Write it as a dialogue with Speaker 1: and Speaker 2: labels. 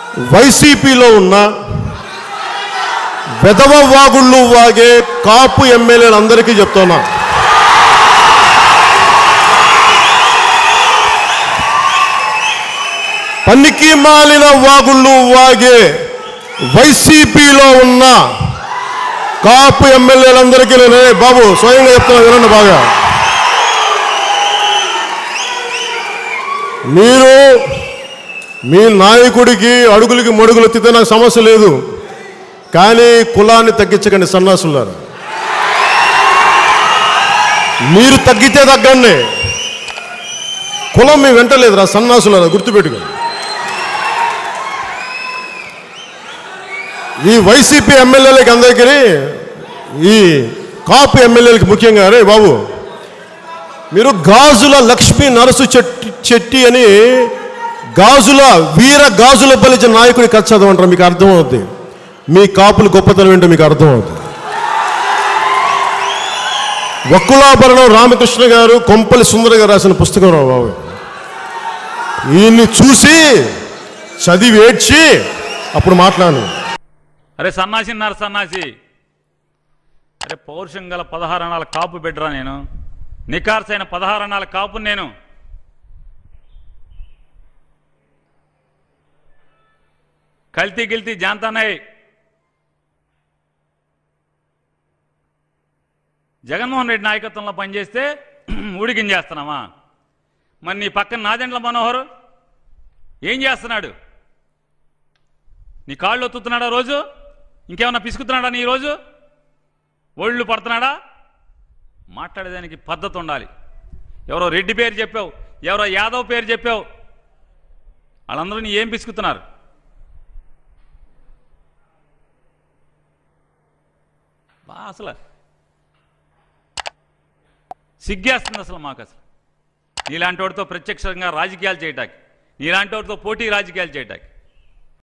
Speaker 1: వైసీపీలో ఉన్న వెధవ వాగుళ్ళు వాగే కాపు ఎమ్మెల్యేలందరికీ చెప్తున్నా పనికి మాలిన వాగుళ్ళు వాగే వైసీపీలో ఉన్న కాపు ఎమ్మెల్యేలందరికీ నేను "ఏ బాబు స్వయంగా చెప్తున్నా వినండి బాగా మీరు మీ నాయకుడికి అడుగులకి మడుగులు ఎత్తితే నాకు సమస్య లేదు కానీ కులాన్ని తగ్గించకండి సన్నాసులారు మీరు తగ్గితే తగ్గండి కులం మీ వెంట లేదురా సన్నాసులారా గుర్తుపెట్టుకోండి ఈ వైసీపీ ఎమ్మెల్యేలకి అందరికీ ఈ కాపు ఎమ్మెల్యేలకి ముఖ్యంగా రే బాబు మీరు గాజుల లక్ష్మీ నరసు చెట్టి చెట్టి అని గాజుల వీర గాజుల బలిజ నాయకుడి కథ చదవంటారు మీకు అర్థమవుద్ది మీ కాపులు గొప్పతనం ఏంటో మీకు అర్థమవుతుంది వక్కులాభరణం రామకృష్ణ గారు కొంపలి సుందర గారు రాసిన పుస్తకం రా బాబు ఈయన్ని చూసి చదివి ఏడ్చి అప్పుడు మాట్లాడు
Speaker 2: అరే సన్నాసి అన్నారు సన్నాసి అరే పౌరుషం గల పదహారు అణాల కాపు బిడ్డరా నేను నికార్సైన పదహారు అణాల కాపు నేను కల్తీ గిల్తీ జాంతానాయ్ జగన్మోహన్ రెడ్డి నాయకత్వంలో పనిచేస్తే ఊడికించేస్తున్నామా మరి నీ పక్కన నాదెండ్ల మనోహర్ ఏం చేస్తున్నాడు నీ కాళ్ళు ఒత్తుతున్నాడా రోజు ఇంకేమన్నా పిసుకుతున్నాడా నీ రోజు ఒళ్ళు పడుతున్నాడా మాట్లాడేదానికి పద్ధతి ఉండాలి ఎవరో రెడ్డి పేరు చెప్పావు ఎవరో యాదవ్ పేరు చెప్పావు వాళ్ళందరూ నీ ఏం పిసుకుతున్నారు బా అసలు సిగ్గేస్తుంది అసలు మాకు అసలు నీలాంటి వాడితో ప్రత్యక్షంగా రాజకీయాలు చేయటానికి నీలాంటి వాడితో పోటీ రాజకీయాలు చేయటానికి